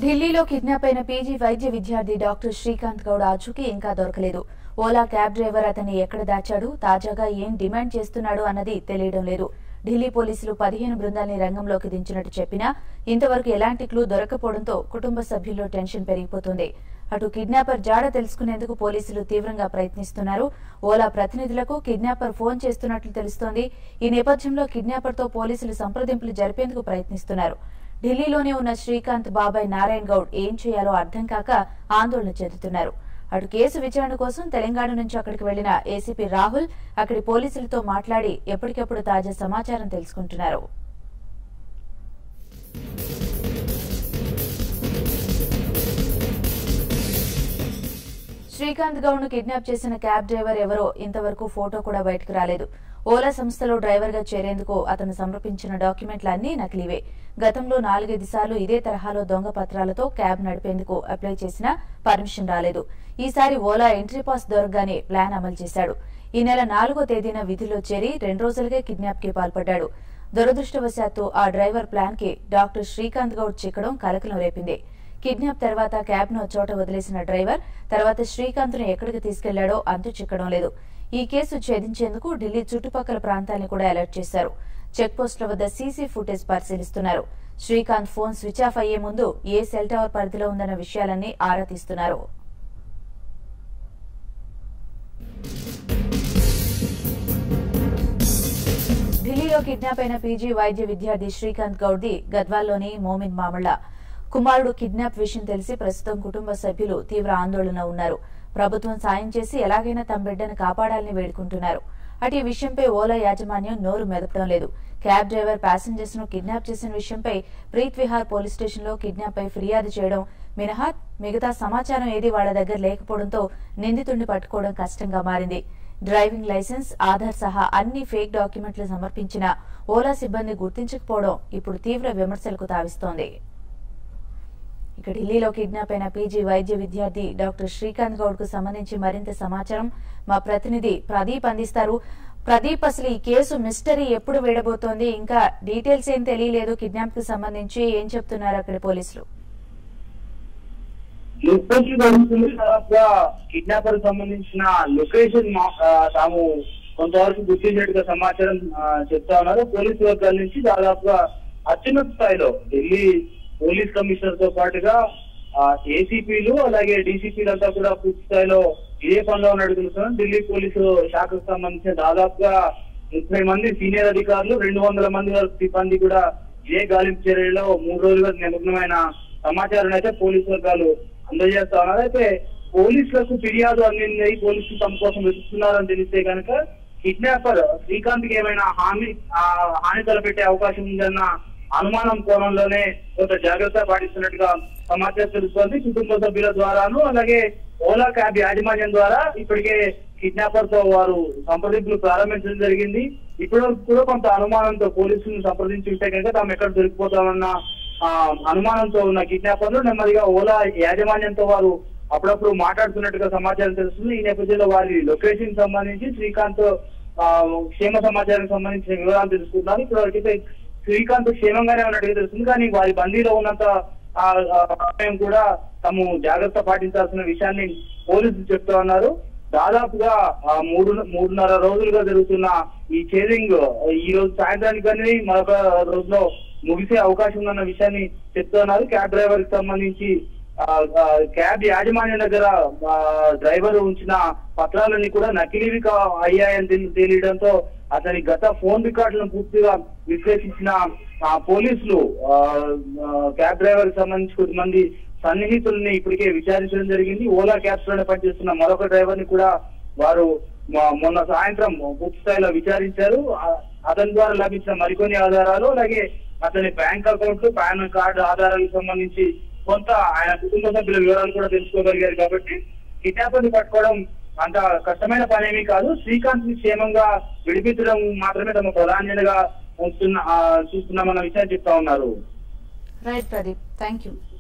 ఢిల్లీలో కిడ్నాప్ అయిన పీజీ వైద్య విద్యార్థి డాక్టర్ శ్రీకాంత్ గౌడ్ ఆచూకీ ఇంకా దొరకలేదు ఓలా క్యాబ్ డ్రైవర్ అతన్ని ఎక్కడ దాచాడు తాజాగా ఏం డిమాండ్ చేస్తున్నాడు అన్నది తెలియడం లేదు ఢిల్లీ పోలీసులు పదిహేను బృందాల్ని రంగంలోకి దించినట్టు చెప్పినా ఇంతవరకు ఎలాంటి క్లూ దొరకపోవడంతో కుటుంబ సభ్యుల్లో టెన్షన్ పెరిగిపోతుంది అటు కిడ్నాపర్ జాడ తెలుసుకునేందుకు పోలీసులు తీవ్రంగా ప్రయత్నిస్తున్నారు ఓలా ప్రతినిధులకు కిడ్నాపర్ ఫోన్ చేస్తున్నట్లు తెలుస్తోంది ఈ నేపథ్యంలో కిడ్నాపర్తో పోలీసులు సంప్రదింపులు జరిపేందుకు ప్రయత్నిస్తున్నారు ఢిల్లీలోనే ఉన్న శ్రీకాంత్ బాబాయ్ నారాయణ్ గౌడ్ ఏం చేయాలో అర్థం కాక ఆందోళన చెందుతున్నారు అటు కేసు విచారణ కోసం తెలంగాణ నుంచి అక్కడికి వెళ్లిన ఏసీపీ రాహుల్ అక్కడి పోలీసులతో మాట్లాడి ఎప్పటికప్పుడు తాజా సమాచారం తెలుసుకుంటున్నారు శ్రీకాంత్ గౌడ్ ను కిడ్నాప్ చేసిన క్యాబ్ డ్రైవర్ ఎవరో ఇంతవరకు ఫోటో కూడా బయటకు రాలేదు ఓలా సంస్థలో డ్రైవర్ గా చేరేందుకు అతను సమర్పించిన డాక్యుమెంట్లన్నీ నకిలీవే గతంలో నాలుగైదు సార్లు ఇదే తరహాలో దొంగ పత్రాలతో క్యాబ్ నడిపేందుకు అప్లై చేసినా పర్మిషన్ రాలేదు ఈసారి ఓలా ఎంట్రీ పాస్ దొరకగానే ప్లాన్ అమలు చేశాడు ఈ నెల నాలుగో తేదీన విధిలో చేరి రెండు రోజులుగా కిడ్నాప్ కి పాల్పడ్డాడు దురదృష్టవశాత్తు ఆ డ్రైవర్ ప్లాన్ కి డాక్టర్ శ్రీకాంత్ గౌడ్ చిక్కడం కలకలం రేపింది కిడ్నాప్ తర్వాత క్యాబ్ ను చోట వదిలేసిన డ్రైవర్ తర్వాత శ్రీకాంత్ ను ఎక్కడికి తీసుకెళ్లాడో అంతు చిక్కడం లేదు ఈ కేసు ఛేదించేందుకు ఢిల్లీ చుట్టుపక్కల ప్రాంతాన్ని కూడా అలర్ట్ చేశారు చెక్ పోస్టుల వద్ద సీసీ ఫుటేజ్ పరిశీలిస్తున్నారు శ్రీకాంత్ ఫోన్ స్విచ్ ఆఫ్ అయ్యే ముందు ఏ సెల్ టవర్ పరిధిలో ఉందన్న విషయాలన్నీ ఆరా తీస్తున్నారు ఢిల్లీలో కిడ్నాప్ అయిన పీజీ వైద్య విద్యార్థి శ్రీకాంత్ గౌడ్ది గద్వాల్లోని మోమిన్ మామళ్ళ కుమారుడు కిడ్నాప్ విషయం తెలిసి ప్రస్తుతం కుటుంబ సభ్యులు తీవ్ర ఆందోళన ఉన్నారు ప్రభుత్వం సాయం చేసి ఎలాగైనా తమ బిడ్డను కాపాడాలని వేడుకుంటున్నారు అటు ఈ విషయంపై ఓలా యాజమాన్యం నోరు మెదపడం లేదు క్యాబ్ డ్రైవర్ ప్యాసింజర్స్ ను కిడ్నాప్ చేసిన విషయంపై ప్రీత్ విహార్ పోలీస్ స్టేషన్ లో కిడ్నాప్ పై ఫిర్యాదు చేయడం మినహా మిగతా సమాచారం ఏది వాళ్ళ దగ్గర లేకపోవడంతో నిందితుడిని పట్టుకోవడం కష్టంగా మారింది డ్రైవింగ్ లైసెన్స్ ఆధార్ సహా అన్ని ఫేక్ డాక్యుమెంట్లు సమర్పించిన ఓలా సిబ్బంది గుర్తించకపోవడం ఇప్పుడు తీవ్ర విమర్శలకు తావిస్తోంది ఇక ఢిల్లీలో కిడ్నాప్ అయిన పీజీ వైద్య విద్యార్థి డాక్టర్ శ్రీకాంత్ గౌడ్ కు సంబంధించి మరింత సమాచారం మా ప్రతినిధి ప్రదీప్ అందిస్తారు ప్రదీప్ అసలు ఈ కేసు మిస్టరీ ఎప్పుడు వేయబోతోంది ఇంకా డీటెయిల్స్ ఏం తెలియలేదు కిడ్నాప్ కు సంబంధించి ఏం చెప్తున్నారు అక్కడ పోలీసులు ముప్పైకి గడుస్తుంది దాదాపుగా కిడ్నాపర్ సంబంధించిన లొకేషన్ మా- ఆ, తాము కొంతవరకు గుర్తించినట్టుగా సమాచారం ఆ, చెప్తా ఉన్నారు పోలీసు వర్గాల నుంచి దాదాపుగా అత్యున్నత స్థాయిలో ఢిల్లీ పోలీస్ కమిషనర్ తో పాటుగా ఏసీపీలు అలాగే డీసీపీలు అంతా కూడా పూర్తి స్థాయిలో ఇదే పనిలో ఉన్నట్టు తెలుస్తున్నాం ఢిల్లీ పోలీసు శాఖకు సంబంధించిన దాదాపుగా ముప్పై మంది సీనియర్ అధికారులు రెండు వందల మంది వరకు సిబ్బంది కూడా ఇదే గాలింపు చర్యలో మూడు రోజులుగా నిమగ్నమైన సమాచారం అయితే పోలీసు వర్గాలు అందజేస్తా ఉన్నారు అయితే పోలీసులకు ఫిర్యాదు అందింది పోలీసులు తమ కోసం వెతుకుతున్నారని తెలిస్తే కనుక కిడ్నాపర్ శ్రీకాంత్ కి ఏమైనా హామీ ఆ, హాని తలపెట్టే అవకాశం ఉందన్న అనుమానం కోణంలోనే కొంత జాగ్రత్త పాటిస్తున్నట్టుగా సమాచారం తెలుస్తోంది కుటుంబ సభ్యుల ద్వారాను అలాగే ఓలా క్యాబ్ యాజమాన్యం ద్వారా ఇప్పటికే కిడ్నాపర్ తో వారు సంప్రదింపులు ప్రారంభించడం జరిగింది ఇప్పటి వరకు కూడా కొంత అనుమానంతో పోలీసులను సంప్రదించి ఉంటే కనుక తాము ఎక్కడ దొరికిపోతామన్న ఆ, అనుమానంతో ఉన్న కిడ్నాపర్లు నెమ్మదిగా ఓలా యాజమాన్యంతో వారు అప్పుడప్పుడు మాట్లాడుతున్నట్టుగా సమాచారం తెలుస్తుంది ఈ నేపథ్యంలో వారి లొకేషన్ సంబంధించి శ్రీకాంత్ ఆ, క్షేమ సమాచారం సంబంధించిన వివరాలు తెలుసుకున్నారు ఇప్పుడు వరకైతే శ్రీకాంత్ క్షేమంగానే ఉన్నట్టుగా తెలుస్తుంది కానీ వారి బందీలో ఉన్నంత ఆ, ఆ, సమయం కూడా తాము జాగ్రత్త పాటించాల్సిన విషయాన్ని పోలీసులు చెప్తా ఉన్నారు దాదాపుగా ఆ, మూడు మూడున్నర రోజులుగా జరుగుతున్న ఈ చేరింగ్ ఈ రోజు సాయంత్రానికి కానీ మరొక రోజులో ముగిసే అవకాశం ఉందన్న విషయాన్ని చెప్తున్నారు క్యాబ్ డ్రైవర్ కి సంబంధించి ఆ, ఆ, క్యాబ్ యాజమాన్యం దగ్గర ఆ, డ్రైవర్ ఉంచిన పత్రాలన్నీ కూడా నకిలీవి కా- అయ్యాయని తెలి- తెలియడంతో అతని గత ఫోన్ రికార్డులను పూర్తిగా విశ్లేషించిన ఆ, పోలీసులు ఆ, ఆ, క్యాబ్ డ్రైవర్ కి సంబంధించి కొద్దిమంది సన్నిహితుల్ని ఇప్పటికే విచారించడం జరిగింది ఓలా క్యాబ్స్ లోనే పనిచేస్తున్న మరొక డ్రైవర్ ని కూడా వారు మొ- మొన్న సాయంత్రం పూర్తి స్థాయిలో విచారించారు ఆ- అతని ద్వారా లభించిన మరికొన్ని ఆధారాలు అలాగే అతని బ్యాంక్ అకౌంట్ పాన్ కార్డు ఆధారాలకు సంబంధించి కొంత ఆయన కుటుంబ సభ్యుల వివరాలు కూడా తెలుసుకోగలిగారు కాబట్టి కిడ్నాపర్ ని పట్టుకోవడం అంత కష్టమైన పని ఏమీ కాదు శ్రీకాంత్ ని క్షేమంగా విడిపించడం మాత్రమే తమ ప్రధానంగా ఉంటున్న ఆ, చూస్తున్నామన్న విషయాన్ని చెప్తా ఉన్నారు రైట్ ప్రదీప్ థ్యాంక్ యూ